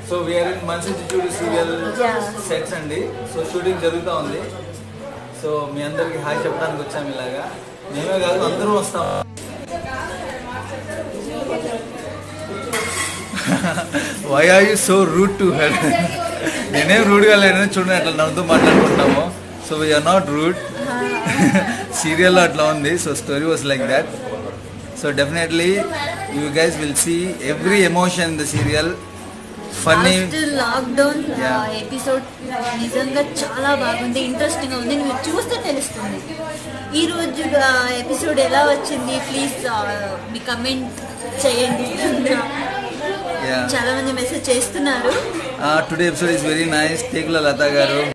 So we are in మనిషి చూడు serial Yeah. Sets అండి సో షూటింగ్ జరుగుతూ ఉంది సో మీ అందరికి హాయ్ చెప్పడానికి వచ్చాము ఇలాగా మేమే కాదు అందరూ వస్తాం why are you so rude to head నేనేం రూడ్గా లేను చూడండి అట్లా నవ్వుతూ మాట్లాడుకుంటాము సో వీఆర్ నాట్ రూడ్ సీరియల్లో అట్లా ఉంది so story was like that so definitely you guys will see every emotion in the serial funny lockdown Yeah. Episode నిజంగా చాలా బాగుంది ఇంట్రెస్టింగ్ గా ఉంది మీరు చూస్తే తెలుస్తుంది ఈ రోజు ఎపిసోడ్ ఎలా వచ్చింది ప్లీజ్ మీ కమెంట్ చేయండి చాలా మంది మెసేజ్ చేస్తున్నారు today episode is very nice టేకుల లత గారు